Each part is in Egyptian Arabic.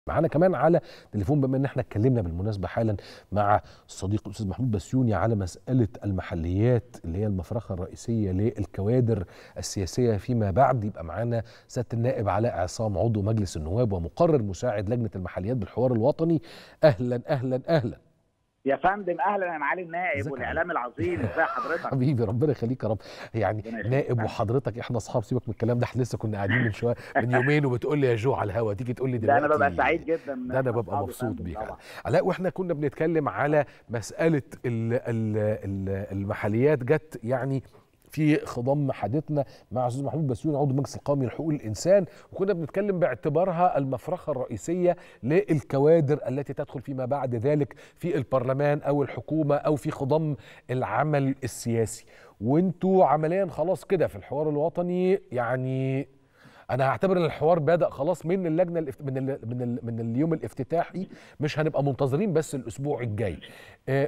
معانا كمان على تليفون بما ان احنا اتكلمنا بالمناسبه حالا مع الصديق الاستاذ محمود بسيوني على مساله المحليات اللي هي المفرخه الرئيسيه للكوادر السياسيه فيما بعد يبقى معانا سياده النائب علاء عصام عضو مجلس النواب ومقرر مساعد لجنه المحليات بالحوار الوطني اهلا اهلا اهلا يا فندم اهلا يا معالي النائب ازيك يا والاعلام العظيم ازي حضرتك حبيبي ربنا يخليك يا رب يعني ربنا يخليك. نائب وحضرتك احنا اصحاب سيبك من الكلام ده احنا لسه كنا قاعدين من شويه من يومين وبتقول لي يا جو على الهوا تيجي تقول لي ده دلوقتي انا ببقى سعيد جدا إن ده انا إحنا ببقى أصحاب يا مبسوط فندم بيك طبعا. علاء واحنا كنا بنتكلم على مساله ال ال ال المحليات جت يعني في خضم حديثنا مع استاذ محمود بسيوني عضو المجلس القومي لحقوق الانسان وكنا بنتكلم باعتبارها المفرخه الرئيسيه للكوادر التي تدخل فيما بعد ذلك في البرلمان او الحكومه او في خضم العمل السياسي وانتوا عمليا خلاص كده في الحوار الوطني يعني انا هعتبر ان الحوار بدا خلاص من اللجنه الافت... من ال... من ال... من اليوم الافتتاحي مش هنبقى منتظرين بس الاسبوع الجاي آه،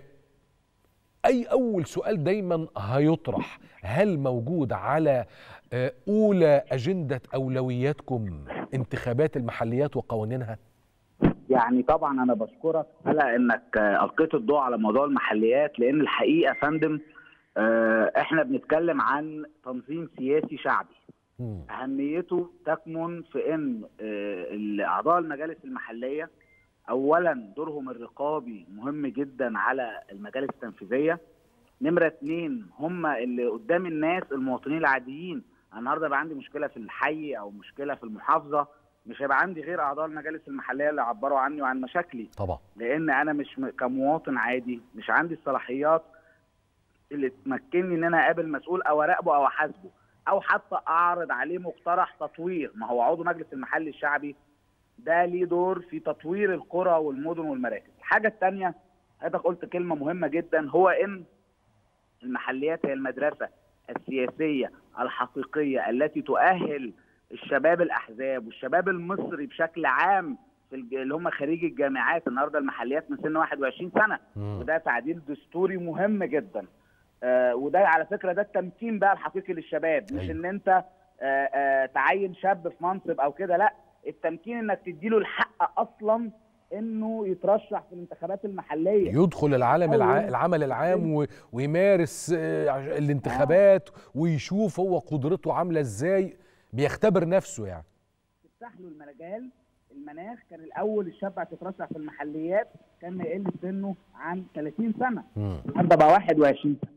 اي اول سؤال دايما هيطرح هل موجود على آه، اولى اجنده اولوياتكم انتخابات المحليات وقوانينها يعني طبعا انا بشكرك على انك آه، القيت الضوء على موضوع المحليات لان الحقيقه يا فندم آه، احنا بنتكلم عن تنظيم سياسي شعبي مم. اهميته تكمن في ان آه، اعضاء المجالس المحليه اولا دورهم الرقابي مهم جدا على المجالس التنفيذيه نمره اتنين هم اللي قدام الناس المواطنين العاديين أنا النهارده بقى عندي مشكله في الحي او مشكله في المحافظه مش هيبقى عندي غير اعضاء المجالس المحليه اللي عبروا عني وعن مشاكلي طبعا لان انا مش م- كمواطن عادي مش عندي الصلاحيات اللي تمكنني ان انا اقابل مسؤول او اراقبه او احاسبه او حتى اعرض عليه مقترح تطوير ما هو عضو مجلس المحل الشعبي ده ليه دور في تطوير القرى والمدن والمراكز الحاجه الثانيه حضرتك قلت كلمه مهمه جدا هو ان المحليات هي المدرسه السياسيه الحقيقيه التي تؤهل الشباب الاحزاب والشباب المصري بشكل عام في الج- اللي هم خريج الجامعات النهارده المحليات من سن 21 سنه مم. وده تعديل دستوري مهم جدا آه وده على فكره ده التمكين بقى الحقيقي للشباب مش أيوة. ان انت آه آه تعين شاب في منصب او كده لا التمكين انك تديله الحق اصلا انه يترشح في الانتخابات المحليه يدخل العالم الع... أول. العمل العام و... ويمارس آه، عش- الانتخابات ويشوف هو قدرته عامله ازاي بيختبر نفسه يعني تفتح له المجال المناخ كان الاول الشاب هتترشح في المحليات كان ما يقل سنه عن 30 سنه مم. النهارده بقى 21 سنه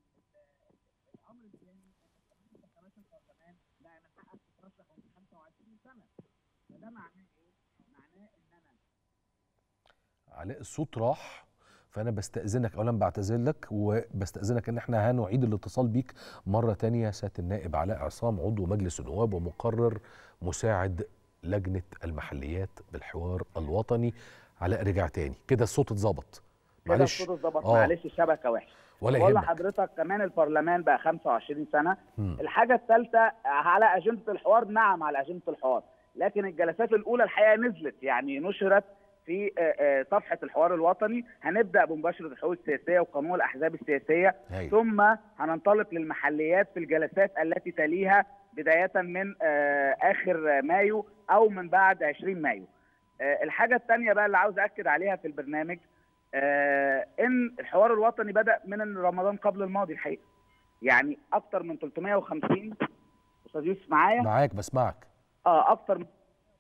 علاء الصوت راح فانا بستاذنك اولا بعتذر لك وبستاذنك ان احنا هنعيد الاتصال بيك مره تانية سياده النائب علاء عصام عضو مجلس النواب ومقرر مساعد لجنه المحليات بالحوار الوطني علاء رجع تاني كده الصوت اتظبط كده معلش الصوت اتظبط آه. معلش الشبكه وحشه ولا بقول يهمك لحضرتك كمان البرلمان بقى 25 سنه مم. الحاجه الثالثه على اجنده الحوار نعم على اجنده الحوار لكن الجلسات الاولى الحقيقه نزلت يعني نشرت في آه، آه، صفحه الحوار الوطني هنبدا بمباشره الحقوق السياسيه وقانون الاحزاب السياسيه هايل. ثم هننطلق للمحليات في الجلسات التي تليها بدايه من آه، اخر مايو او من بعد 20 مايو آه، الحاجه الثانيه بقى اللي عاوز اكد عليها في البرنامج آه، ان الحوار الوطني بدا من رمضان قبل الماضي الحقيقه يعني اكتر من 350 استاذ يوسف معايا معاك بسمعك اه اكتر من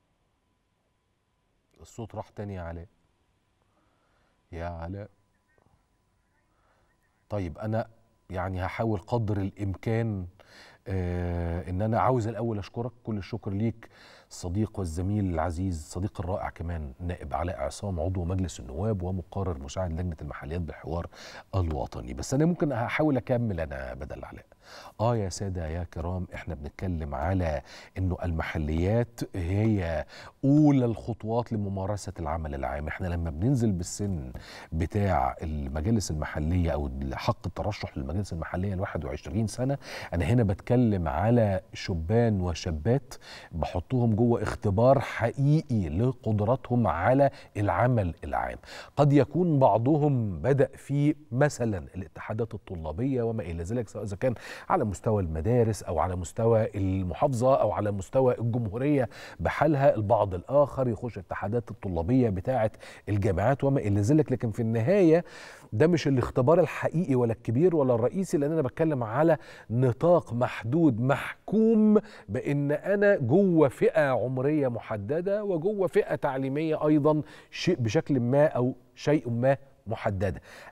الصوت راح تاني يا علاء يا علاء طيب انا يعني هحاول قدر الامكان آه ان انا عاوز الاول اشكرك كل الشكر ليك الصديق والزميل العزيز الصديق الرائع كمان نائب علاء عصام عضو مجلس النواب ومقرر مساعد لجنه المحليات بالحوار الوطني بس انا ممكن هحاول اكمل انا بدل علاء اه يا ساده يا كرام احنا بنتكلم على انه المحليات هي اولى الخطوات لممارسه العمل العام احنا لما بننزل بالسن بتاع المجالس المحليه او حق الترشح للمجالس المحليه ل 21 سنه انا هنا بتكلم على شبان وشابات بحطهم جوه اختبار حقيقي لقدراتهم على العمل العام قد يكون بعضهم بدأ في مثلا الاتحادات الطلابية وما إلى ذلك سواء إذا كان على مستوى المدارس أو على مستوى المحافظة أو على مستوى الجمهورية بحالها البعض الآخر يخش الاتحادات الطلابية بتاعة الجامعات وما إلى ذلك لكن في النهاية ده مش الاختبار الحقيقي ولا الكبير ولا الرئيسي لأن أنا بتكلم على نطاق محدود محكوم بأن أنا جوه فئة عمرية محددة وجوه فئة تعليمية أيضا شيء بشكل ما أو شيء ما محددة